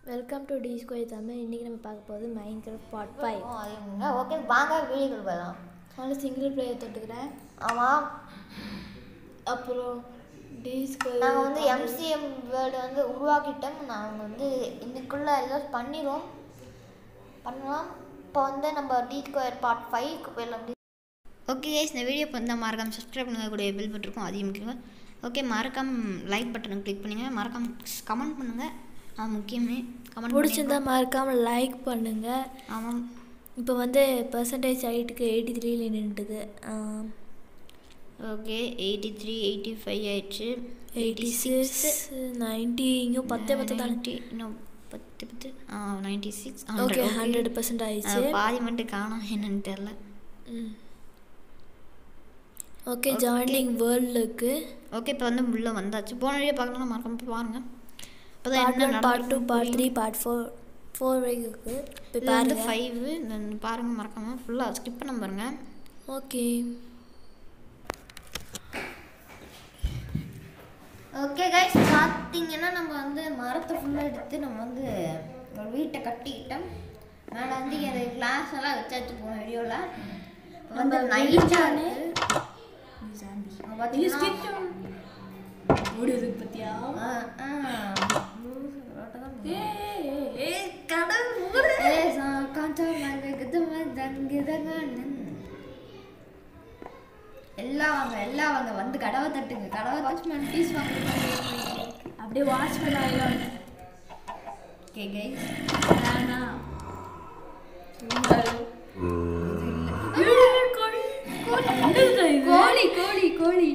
Welcome to T square Tamil இன்றைக்கி நம்ம பார்க்க போகிறது மைண்ட் கிராஃப்ட் பார்ட் ஃபைவ் அதுங்க ஓகே வாங்க வீடியோக்குள்ள போகலாம் முதல்ல சிங்கிள் பிளேயர் தொட்டுக்கிறேன் ஆமாம் அப்புறம் டி ஸ்கொயர் நாங்கள் வந்து எம்சிஎம் வேர்டு வந்து உருவாக்கிட்டோம் நாங்கள் வந்து இன்னைக்குள்ள எல்லாம் பண்ணிடுவோம் பண்ணலாம் இப்போ வந்து நம்ம டி ஸ்கொயர் பார்ட் ஃபைவ்க்கு போயிடலாம் ஓகே கைஸ் இந்த வீடியோ இப்போ வந்து மறக்காம சப்ஸ்கிரைப் பண்ணுங்க கூட பெல் பட்டிருக்கோம் அதையும் முக்கியமாக ஓகே மறக்காம லைக் பட்டனை கிளிக் பண்ணுங்க மறக்காம கமெண்ட் பண்ணுங்க அது முக்கியமே கமெண்ட் பிடிச்சிருந்தா மறக்காமல் லைக் பண்ணுங்கள் ஆமாம் இப்போ வந்து பர்சன்டேஜ் ஹைட்டுக்கு எயிட்டி த்ரீல நின்றுது okay eighty three eighty five ஆயிடுச்சு எயிட்டி சிக்ஸ் நைன்ட்டி இங்கேயும் பத்தே பத்து தான் 90 இன்னும் பத்து பத்து ஆ ninety six okay hundred percent ஆயிடுச்சு பாதி மட்டும் காணோம் என்னன்னு தெரில ஓகே ஜாயினிங் வேர்ல்டுக்கு ஓகே இப்போ வந்து உள்ளே வந்தாச்சு போன வீடியோ பார்க்கணும்னா மறக்காம போய் பாருங்க இப்போ தான் பார்ட் என்ன ஒன் பார்ட் டூ நடக்குதுன்னு பார்ட் த்ரீ புரியும். பார்ட் ஃபோர் ஃபோர் வரைக்கும் இருக்குது இப்போ இது வந்து பாருங்க ஃபைவ் பாருங்க மறக்காம ஃபுல்லாக ஸ்கிப் பண்ண பாருங்க ஓகே ஓகே கைஸ் பார்த்தீங்கன்னா நம்ம வந்து மரத்தை ஃபுல்லாக எடுத்து நம்ம வந்து ஒரு வீட்டை கட்டிக்கிட்டோம் மேலே வந்து அது கிளாஸ் எல்லாம் வச்சாச்சு போன வீடியோவில் வந்து நம்ம நைட்டாக வீட்டானே- பார்த்தீங்கன்னா ஓடுது பத்தியா ஆ, ஆ. கடவுள் ஏ, சா, காஞ்சா, மக, குதும, தங்கு, தங்கன்னு. எல்லாம் வாங்க எல்லாம் வாங்க வந்து கடவை தட்டுங்க கடவை வாட்ச்மேன் பீஸ் வாங்க அப்படியே வாட்ச் பண்ணாங்க ஓகே கைஸ் கோழி கோழி கோழி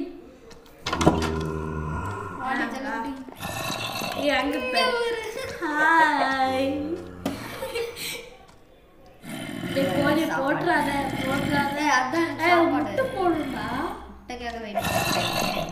அங்க ஹாய் கோழி போட்டுறாத போட்டுறாத ஏய், அதான் ஏய், சாப்பாடு. முட்டை போடுமா முட்டைக்காக வெயிட் பண்ணுறேன்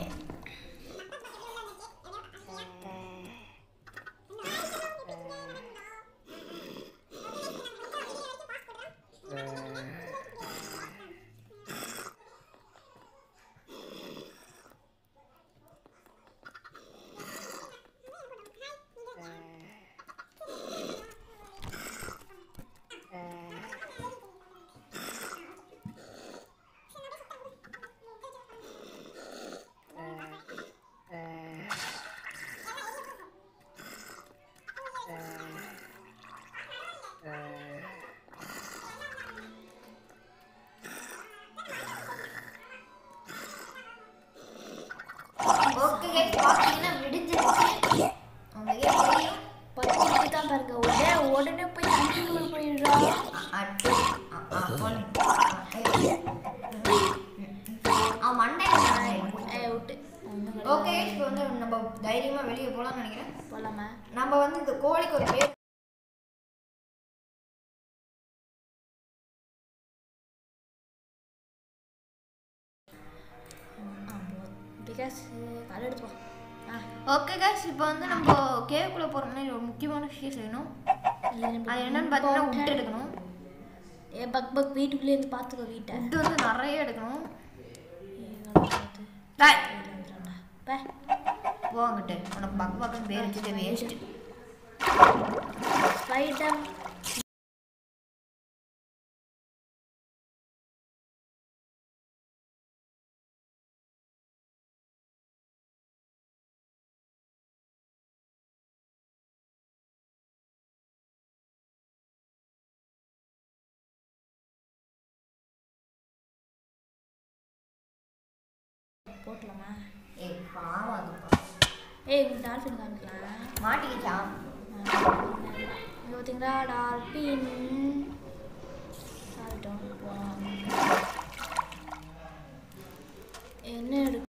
ஓகே கைஸ் பார்த்தீங்கன்னா விடிஞ்சிருச்சு உங்களுக்கே தெரியும் பத்து மணிக்கு தான் பாருங்க உடனே உடனே போய் தண்ணிக்குள்ள போயிடுறா அட்டு அ, அ, போன். ஆ மண்டை ஏய் விட்டு ஒன்றும் ஓகே இப்போ வந்து நம்ம தைரியமா வெளியே போகலாம்னு நினைக்கிறேன் போலாமா நம்ம வந்து இந்த கோழிக்கு ஒரு பேர் பிகாஸ் கடை எடுத்து போ ஆ ஓகே கைஸ் இப்போ வந்து நம்ம கேவுக்குள்ள போகிற மாதிரி ஒரு முக்கியமான விஷயம் செய்யணும் அது என்னன்னு பார்த்தீங்கன்னா உட்டு எடுக்கணும் ஏ பக் பக் வீட்டுக்குள்ளே இருந்து பார்த்துக்கோ வீட்டை உட்டு வந்து நிறைய எடுக்கணும் டேய். டேய், பே போங்கிட்டு உனக்கு பக் பக்குன்னு பேர் வச்சுட்டு வேஸ்ட்டு ஸ்பைடர் போட்டலாமா ஏய் பாவம் அது ஏய் இங்க டால்ஃபின் காமிக்கலாம் மாட்டிக்கிச்சா இங்க பார்த்தீங்களா டால்பின் என்ன எடுக்க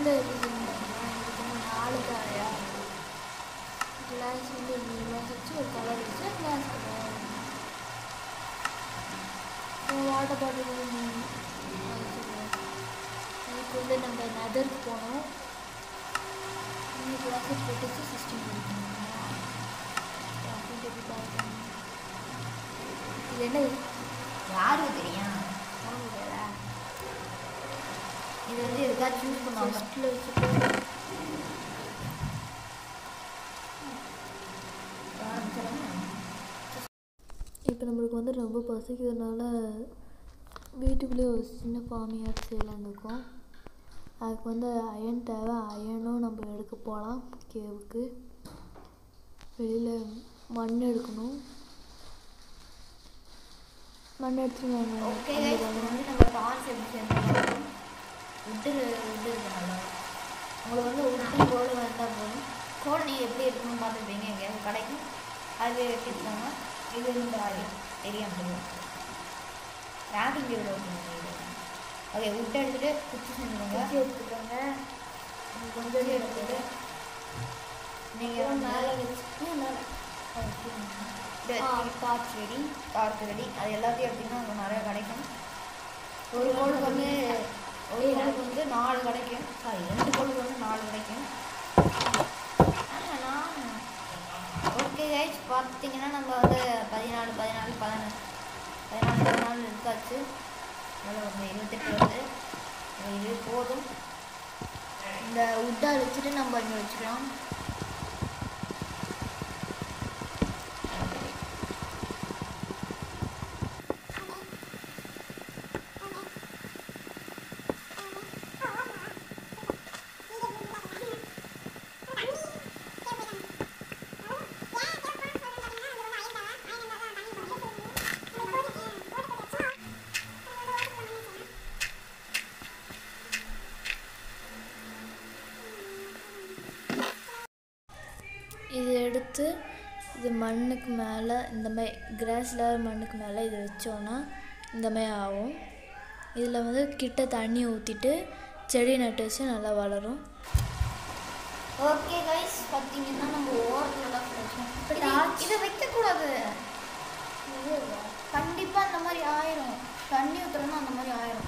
உள்ள இருக்குதுன்னா இதுக்கு நாலு காயா கிளாஸ் வந்து இந்த கிளாஸ் வச்சு ஒரு கலர் வச்சு கிளாஸ் கலர் வாட்டர் பாட்டில் அதுக்கு வந்து நம்ம நெதருக்கு போனோம் இந்த கிளாஸ் போட்டுச்சு சிஸ்டம் இது என்னது யாருக்கு தெரியும் வாங்குதா இது வந்து எதுக்காக சூஸ் பண்ணுவாங்க ஃபஸ்ட்டில் வச்சுட்டு இப்போ நம்மளுக்கு வந்து ரொம்ப பசிக்கிறதுனால வீட்டுக்குள்ளேயே ஒரு சின்ன ஃபார்மியாட் செய்யலான்னு இருக்கோம் அதுக்கு வந்து அயன் தேவை அயனும் நம்ம எடுக்க போகலாம் கேவுக்கு வெளியில் மண் எடுக்கணும் மண் எடுத்துட்டு நாங்கள் ஓகே அங்கே இப்போ வரணும். வந்து நம்ம டார்ச் எப்படி சேர்ந்து உட்டு உட்டு இருக்கனால உங்களுக்கு வந்து உட்டு கோடு வந்தால் போதும் கோடு நீங்கள் எப்படி எடுக்கணும்னு பார்த்துருப்பீங்க எங்கேயாவது கடைக்கும் அது எடுத்துக்கோங்க இது வந்து ஆயில் தெரியாம தெரியும் ராகிங் எவ்வளோ ஓகே உட்டு எடுத்துகிட்டு குச்சி செஞ்சுக்கோங்க குச்சி எடுத்துக்கோங்க கொஞ்சம் எடுத்துட்டு நீங்கள் மேலே வச்சுட்டு மேலே ஆ, டார்ச் ரெடி டார்ச் ரெடி அது எல்லாத்தையும் எடுத்திங்கன்னா அங்கே நிறைய கிடைக்கும் ஒரு கோளுக்கு வந்து ஒரு கோளுக்கு வந்து நாலு கிடைக்கும் சாரி ரெண்டு கோளுக்கு வந்து நாலு கிடைக்கும் ஓகே கைஸ் பார்த்தீங்கன்னா நம்ம வந்து பதினாலு பதினாலு பதினாலு பதினாலு பதினாலு எடுத்தாச்சு அதில் வந்து இருபத்தெட்டு வருது இது போதும் இந்த உட்டை வச்சுட்டு நம்ம இங்கே வச்சுக்கலாம் இது எடுத்து இது மண்ணுக்கு மேலே இந்த மாதிரி கிராஸில் மண்ணுக்கு மேலே இது வச்சோன்னா இந்த மாதிரி ஆகும் இதில் வந்து கிட்ட தண்ணி ஊற்றிட்டு செடி நட்டு வச்சு நல்லா வளரும் ஓகே கைஸ் பார்த்தீங்கன்னா நம்ம ஓரத்துலலாம் இப்ப இது torch. இதை வைக்கக்கூடாது கண்டிப்பாக அந்த மாதிரி ஆயிரும் தண்ணி ஊற்றுறோன்னா அந்த மாதிரி ஆயிரும்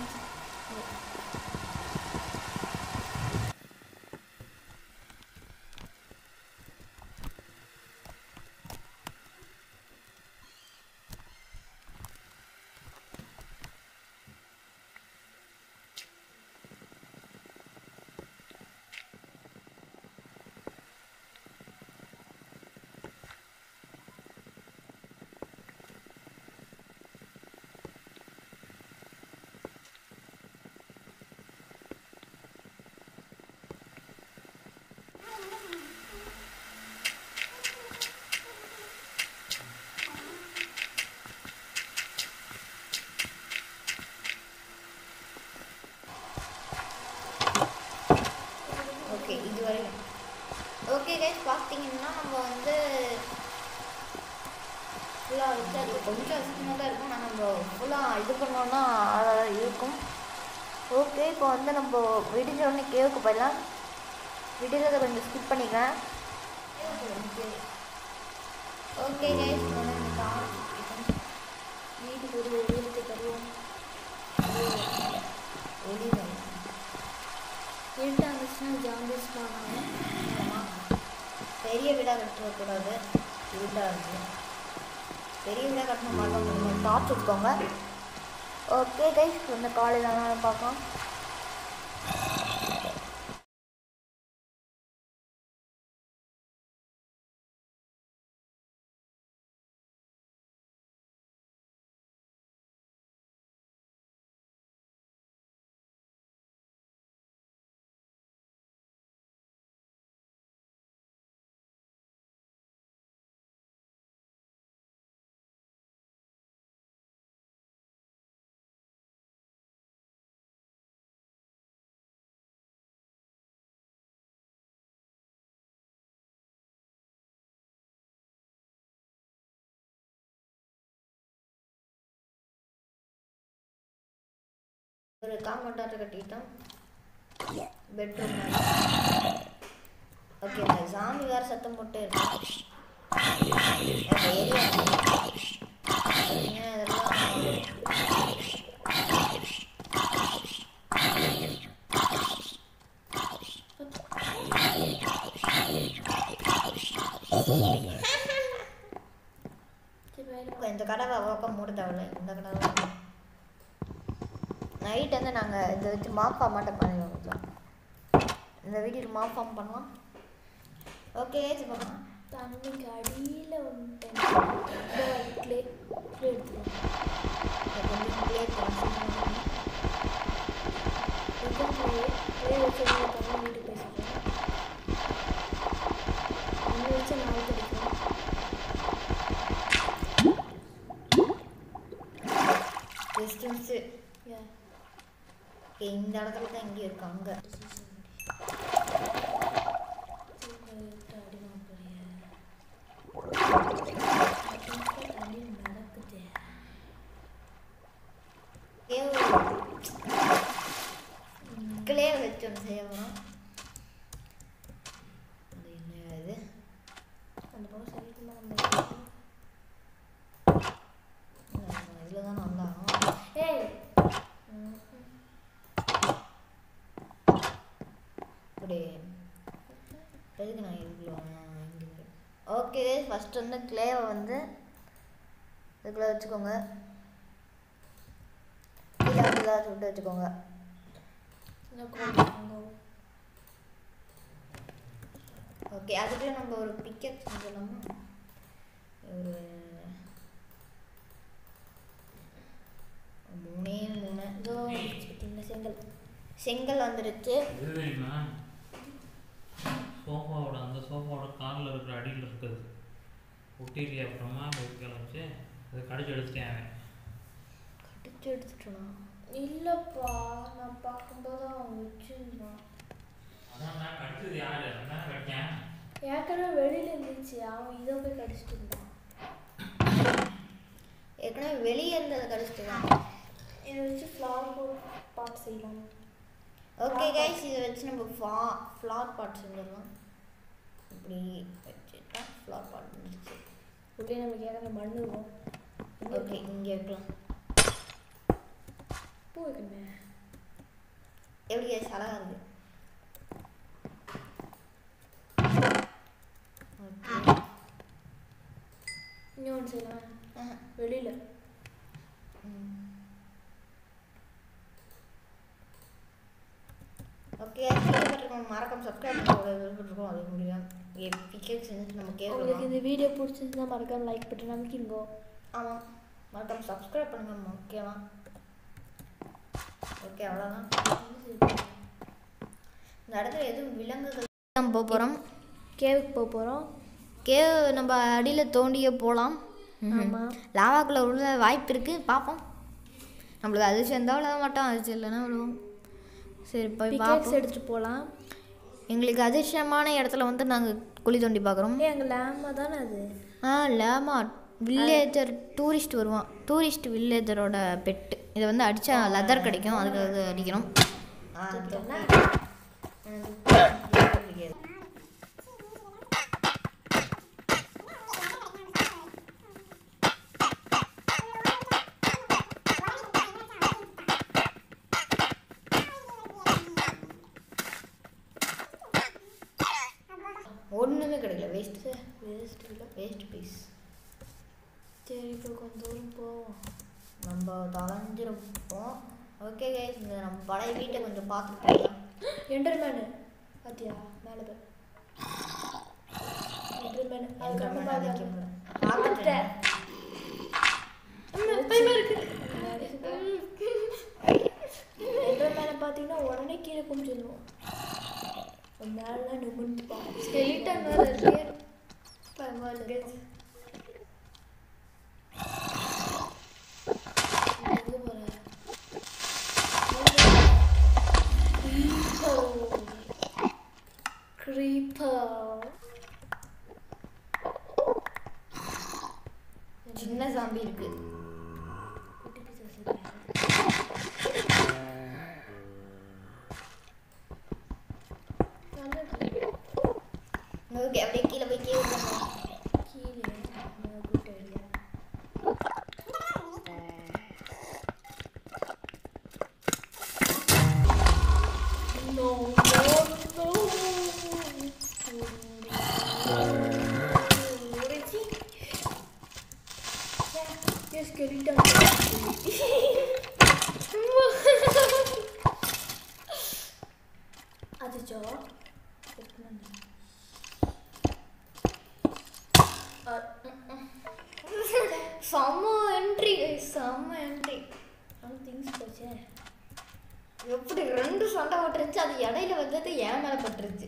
ஓகே இது வரைக்கும் ஓகே கைஸ் பார்த்தீங்கன்னா நம்ம வந்து ஃபுல்லாக வச்சு அது கொஞ்சம் அசிங்கமாக தான் இருக்கும் ஆனால் நம்ம ஃபுல்லாக இது பண்ணோன்னா அழகாக இருக்கும் ஓகே இப்போ வந்து நம்ம விடிஞ்ச உடனே கேவுக்கு போயிடலாம் விடிஞ்சதை கொஞ்சம் ஸ்கிப் பண்ணிக்கிறேன் ஓகே கைஸ் வந்து இந்த டார்ச் வீட்டுக்கு ஒரு உயரத்தை தருவோம் ஒளி வரும் இருட்டாக இருந்துச்சுன்னா ஜாண்டிஸ் ஆனாங்க ஆமா. பெரிய வீடாக கட்டக்கூடாது இருட்டாக இருக்கு பெரிய வீடாக கட்டணும் மாட்டோம் நீங்கள் டார்ச் வச்சுக்கோங்க ஓகே கைஸ் இந்த காலையில் ஆனாலும் பார்க்கலாம் ஒரு காம்பவுண்டாட்டு கட்டிட்டோம் பெட்ரூம் ஓகே இந்த சாமி வேறு சத்தம் போட்டே இருக்கு அந்த ஏரியா இதெல்லாம் சரி வேறு இப்போ இந்த கதவை அவ்வளோக்கா மூட தேவையில்ல இந்த கதவை நைட் வந்து நாங்கள் இதை வச்சு மாப்பா மாட்டை பண்ணிடுவோம் இந்த வீடியோவில் மாப்பாம் பண்ணலாம் ஓகே இப்போ தண்ணிக்கு அடியில் வந்துட்டேன் க்ளே க்ளே எடுத்துக்கலாம் எங்கே க்ளே க்ளே வச்சு தண்ணி வீட்டுக்கு பேசிக்கிறேன் ஒன்று வச்சு நாலு கிடைக்கும் டிஸ்டன்ஸு ஏன் இந்த இடத்துல தான் இங்கே இருக்கு அங்கே கிளே வச்சு ஒன்று செய்ய போகிறோம் அது என்ன இது இதில் தான் நல்லா இப்படி எதுக்கு நான் இதுக்குள்ள ஓகே ஃபஸ்ட் வந்து கிளேவை வந்து இதுக்குள்ள வச்சுக்கோங்க கீழே வந்து ஏதாவது சுட்டு வச்சுக்கோங்க ஓகே அதுக்குள்ள நம்ம ஒரு பிக்கப் செஞ்சிடலாமா ஒரு மூணே மூணு செங்கல் செங்கல் வந்துடுச்சு இது தெரியுமா சோஃபாவோட அந்த சோஃபாவோட காலில் இருக்கிற அடியில் இருக்குது ஒட்டிலி அப்புறமா வைக்கல வச்சு அதை கடிச்சு எடுத்துட்டேன் அவன் கடிச்சு எடுத்துட்டோம் இல்லைப்பா நான் பார்க்கும்போது அவன் வச்சுருந்தான் அதான் நான் கடிச்சது யாரு நான் கடிச்சேன் ஏற்கனவே வெளியில் இருந்துச்சு அவன் இதை போய் கடிச்சிட்டு இருந்தான் ஏற்கனவே வெளியே இருந்ததை கடிச்சிட்டுதான் இதை வச்சு ஃப்ளவர் பாட் செய்யலாம் ஓகே கைஸ் இதை வச்சு நம்ம ஃபா ஃப்ளார் பாட் செஞ்சிடலாம் இப்படி வச்சுட்டா ஃப்ளார் பாட் வந்துருச்சு உள்ளே நமக்கு ஏற்கனவே மண் இருக்கும் ஓகே இங்கே வைக்கலாம் பூ வைக்கணுமே எப்படி கைஸ் அழகா இருக்கு ஓகே இன்னொன்று செய்யலாம் ஆஹா. வெளியில் ஓகே கேள்விப்பட்டிருக்கோம் மறக்காம சப்ஸ்கிரைப் பண்ண விருப்பப்பட்டிருக்கோம் அது முடியும் பிக்கெட் செஞ்சுட்டு நம்ம உங்களுக்கு கேட்கலாம் இந்த வீடியோ பிடிச்சிருந்தா மறக்காம லைக் பட்டு நம்பிக்கிங்கோ ஆமாம் மறக்காம சப்ஸ்கிரைப் பண்ணுங்க ஓகேவா ஓகே அவ்வளோதான் இந்த இடத்துல எதுவும் விலங்குகள் நம்ம போக போகிறோம் கேவுக்கு போக போகிறோம் கேவ் நம்ம அடியில் தோண்டியே போகலாம் ஆமாம் லாவாக்குள்ளே உள்ள வாய்ப்பு இருக்குது பார்ப்போம் நம்மளுக்கு அதிர்ச்சி இருந்தால் விழ மாட்டோம் அதிர்ச்சி இல்லைன்னா விழுவோம் சரி போய் பிக்கெட்ஸ் பார்ப்போம் எடுத்துகிட்டு போகலாம் எங்களுக்கு அதிர்ஷ்டமான இடத்துல வந்து நாங்கள் குழி தோண்டி பார்க்குறோம் ஏ எங்கள் லேமா தானே அது ஆ லேமா வில்லேஜர் டூரிஸ்ட் வருவான் டூரிஸ்ட் வில்லேஜரோட பெட்டு இதை வந்து அடித்தா லெதர் கிடைக்கும் அதுக்கு அடிக்கணும் ஒன்றுமே கிடைக்கல வேஸ்ட்டு வேஸ்ட் இல்லை வேஸ்ட் பீஸ் சரி இப்போ கொஞ்சம் தூரம் போவோம் நம்ம தொலைஞ்சிருப்போம் ஓகே கைஸ் இந்த நம்ம பழைய வீட்டை கொஞ்சம் பார்த்துட்டு போகலாம் என்டர்மேனு பாத்தியா மேலே போய் என்டர்மேனு அது கண்ணு Enderman பார்க்காத. அடிக்க பார்த்துட்டேன் அம்மா, பயமா இருக்கு என்டர்மேனை பார்த்தீங்கன்னா உடனே கீழே குமிச்சிடுவோம் மேலாம் நிமிர்ந்துப்பான் ஸ்கெலிட்டன் வேறு இருக்கு பயமா இருக்கு எங்க போற? Creeper. சின்ன சாம்பி இருக்கு குட்டி பிசாசு இருக்கு. ஓகே அப்படியே கீழே போய் கீழே போங்க. கீழே good idea No, no, no. Yes, get it done. அச்சோ செம்ம என்ட்ரி செம்ம என்ட்ரி திங்ஸ் போச்சே எப்படி ரெண்டு சண்டை போட்டுருச்சு அது இடையில வந்தது என் மேலே பட்டுருச்சு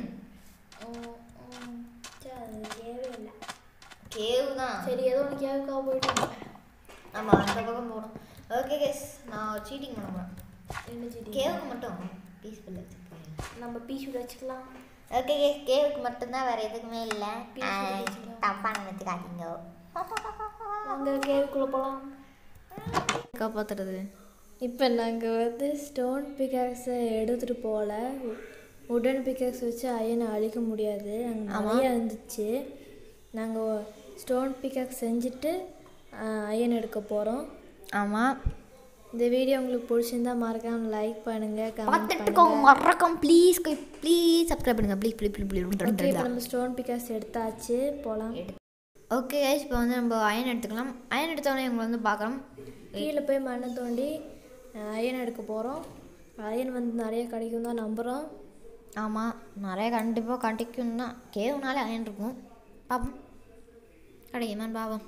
சரி அது தேவையே இல்லை கேவு தான் சரி ஏதோ ஒன்று கேவுக்காக போயிட்டு நம்ம அந்த பக்கம் போகணும் ஓகே கேஸ் நான் சீட்டிங் பண்ணுவேன் என்ன செடி கேவுக்கு மட்டும் பீஸ்ஃபுல் வச்சுருக்கேன் நம்ம பீஸ் வச்சுக்கலாம் ஓகே கேஸ் கேவுக்கு மட்டும்தான் வேறு எதுக்குமே இல்லை Peaceful வச்சுக்கலாம். தப்பாக நினச்சிக்காதீங்க நாங்கள் கேவுக்குள்ளே போகலாம் காப்பாற்றுறது இப்போ நாங்கள் வந்து ஸ்டோன் பிகாக்ஸை எடுத்துகிட்டு போகல உடன் பிகாக்ஸ் வச்சு அயனை அழிக்க முடியாது அங்கே நிறைய இருந்துச்சு நாங்கள் ஸ்டோன் பிகாக்ஸ் செஞ்சுட்டு அயன் எடுக்க போகிறோம் ஆமாம் இந்த வீடியோ உங்களுக்கு பிடிச்சிருந்தா மறக்காம லைக் பண்ணுங்கள் கமெண்ட் பார்த்துட்டுக்கோங்க மறக்காம ப்ளீஸ் ப்ளீஸ் சப்ஸ்கிரைப் பண்ணுங்க please please please okay please இப்போ நம்ம ஸ்டோன் பிகாக்ஸ் எடுத்தாச்சு போகலாம் ஓகே கைஸ் இப்போ வந்து நம்ம அயன் எடுத்துக்கலாம் அயன் எடுத்தோடனே இவங்க வந்து பார்க்கலாம் கீழே போய் மண்ணை தோண்டி அயன் எடுக்க போகிறோம் அயன் வந்து நிறைய கிடைக்கும் தான் நம்புகிறோம் ஆமாம் நிறைய கண்டிப்பாக கிடைக்கும் தான் கேவுனாலே அயன் இருக்கும் பார்ப்போம் கிடைக்குமான்னு பார்ப்போம்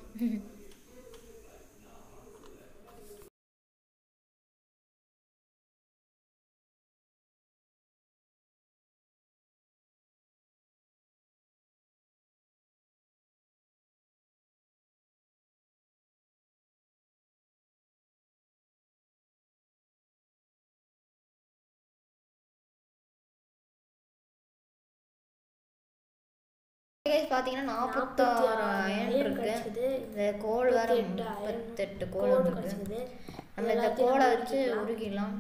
Guys, பார்த்தீங்கன்னா நாற்பத்தாறு அயன் இருக்கு கிடைச்சது இந்த கோல் வேற முப்பத்தெட்டு iron. முப்பத்தெட்டு கோல் கோடு இருக்கு கிடைச்சது நம்ம இந்த எல்லாத்தையும் கோலை நம்ம வச்சு உருக்கிக்கலாம். உருக்கிடலாம்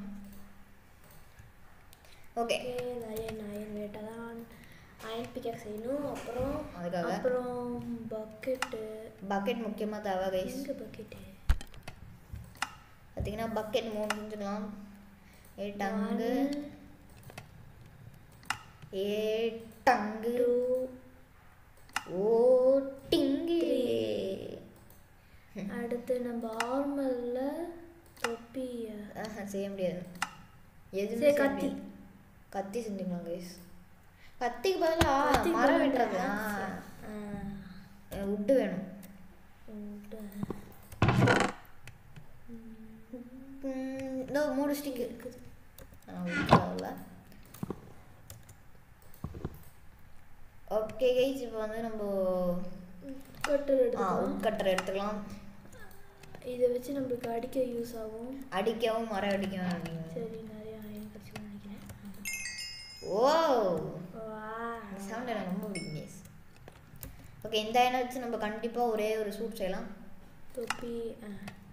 ஓகே ஓகே நிறைய அயன் வேட்டை தான் அயன் பிக்காக் செய்யணும் அப்புறம் அதுக்காக அப்புறம் பக்கெட்டு பக்கெட் முக்கியமாக தேவை கைஸ் எங்கே பக்கெட்டு பார்த்தீங்கன்னா பக்கெட் மூணு செஞ்சுக்கலாம் ஏ டங்கு ஏ டங்கு ஓ டிங்கு அடுத்து நம்ம ஆர்மலில் தொப்பி ஆஹா, செய்ய முடியாது எதுவுமே சரி, செய்ய கத்தி. முடியாது. கத்தி செஞ்சுக்கலாம் கைஸ் கத்திக்கு பதிலா கத்திக்கு மரம் பதிலா வெட்டுறது ஆ. உட்டு வேணும் ம், இதோ மூணு ஸ்டிக் இருக்குது ஓகே கைஸ் இப்போ வந்து நம்ம கட்டர் ஆ எடுத்துக்கலாம் உட்கட்டர் எடுத்துக்கலாம் இதை வச்சு நம்மளுக்கு அடிக்க யூஸ் ஆகும் அடிக்கவும் மரம் அடிக்கவும் அப்படிங்க. சரி நிறைய அயன் கிடச்சுன்னு நினைக்கிறேன் ஓ வா. இந்த சவுண்ட் எனக்கு ரொம்ப பிடிக்கும் guys. ஓகே இந்த ஐனை வச்சு நம்ம கண்டிப்பாக ஒரே ஒரு சூட் செய்யலாம் தொப்பி ஆ.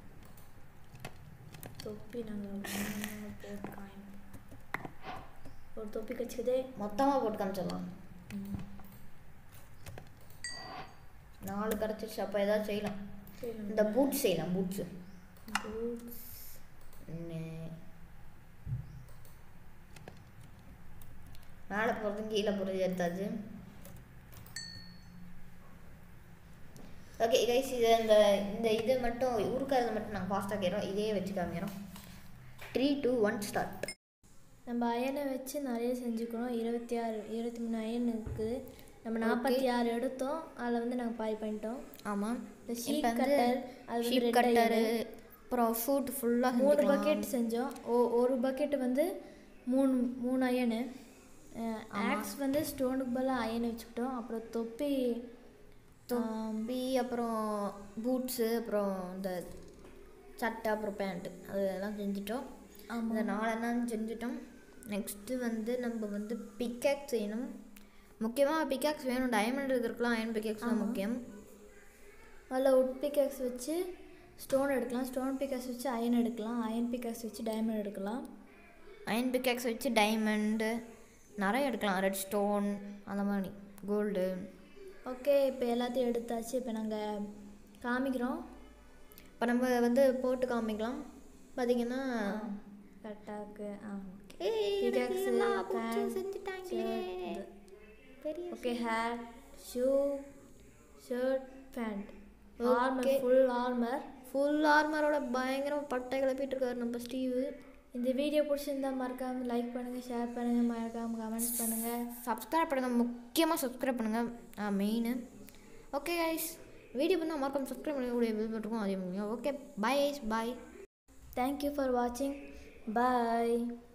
தொப்பி நாங்கள் போட்டு காயம் ஒரு தொப்பி கடிச்சதே மொத்தமாக போட்டு காமிச்சிடலாம் நாலு கிடச்சிருச்சு அப்போ ஏதாவது செய்யலாம் சரி இந்த பூட்ஸ் செய்யலாம் பூட்ஸு boots. மேலே போகிறதும் கீழே போகிறது எடுத்தாச்சு ஓகே கைஸ் இது இந்த இந்த இது மட்டும் உருக்கிறது மட்டும் நாங்கள் ஃபாஸ்ட்டாக கேட்குறோம் இதே வச்சு காமிக்கிறோம் த்ரீ டூ ஒன் ஸ்டார்ட் நம்ம அயனை வச்சு நிறைய செஞ்சுக்கிறோம் இருபத்தி ஆறு இருபத்தி மூணு அயன் இருக்குது நம்ம நாற்பத்தி ஆறு எடுத்தோம் அதில் வந்து நாங்கள் பாய் பண்ணிட்டோம் ஆமாம் இந்த sheet cutter, அது வந்து red கட்டரு அப்புறம் ஃபுட் ஃபுல்லாக மூணு பக்கெட் செஞ்சோம் ஓ ஒரு பக்கெட் வந்து மூணு மூணு அயனு ஆக்ஸ் வந்து ஸ்டோனுக்கு பதிலாக அயன் வச்சுக்கிட்டோம் அப்புறம் தொப்பி தொப்பி அப்புறம் பூட்ஸு அப்புறம் இந்த சட்டை அப்புறம் பேண்ட்டு அதெல்லாம் செஞ்சிட்டோம் இந்த நாலெல்லாம் செஞ்சிட்டோம் நெக்ஸ்ட்டு வந்து நம்ம வந்து பிக்காக்ஸ் செய்யணும் முக்கியமாக பிக்காக்ஸ் வேணும் டைமண்ட் இருக்கிறதுக்குலாம் அயன் பிக்காக்ஸ் தான் முக்கியம் அதில் உட் பிக்காக்ஸ் வச்சு ஸ்டோன் எடுக்கலாம் ஸ்டோன் பிக்காக்ஸ் வச்சு அயன் எடுக்கலாம் அயன் பிக்காக்ஸ் வச்சு டைமண்ட் எடுக்கலாம் அயன் பிக்காக்ஸ் வச்சு டைமண்டு நிறைய எடுக்கலாம் ரெட் ஸ்டோன் அந்த மாதிரி கோல்டு ஓகே இப்போ எல்லாத்தையும் எடுத்தாச்சு இப்போ நாங்கள் காமிக்கிறோம் இப்போ நம்ம வந்து போட்டு காமிக்கலாம் பார்த்தீங்கன்னா கரெக்டாக ஆ ஓகே ஏய், எனக்கு Pickaxe, எல்லா பூச்சும் pants, செஞ்சுட்டாங்களே. shirt, பெரிய okay hat shoe shirt pant armour Okay. Full armour full ஆர்மரோட பயங்கரம் பட்டை கிளப்பிட்டு இருக்காரு நம்ம ஸ்டீவு இந்த வீடியோ பிடிச்சிருந்தா மறக்காம லைக் பண்ணுங்கள் ஷேர் பண்ணுங்கள் மறக்காம கமெண்ட்ஸ் பண்ணுங்கள் சப்ஸ்கிரைப் பண்ணுங்கள் முக்கியமாக சப்ஸ்கிரைப் பண்ணுங்கள் ஆ மெயின் ஓகே கைஸ் வீடியோ பண்ணால் மறக்காம சப்ஸ்கிரைப் பண்ணி கூட பில் பண்ணிருக்கோம் அதே முடியும் okay bye guys bye thank you for வாட்சிங் பாய்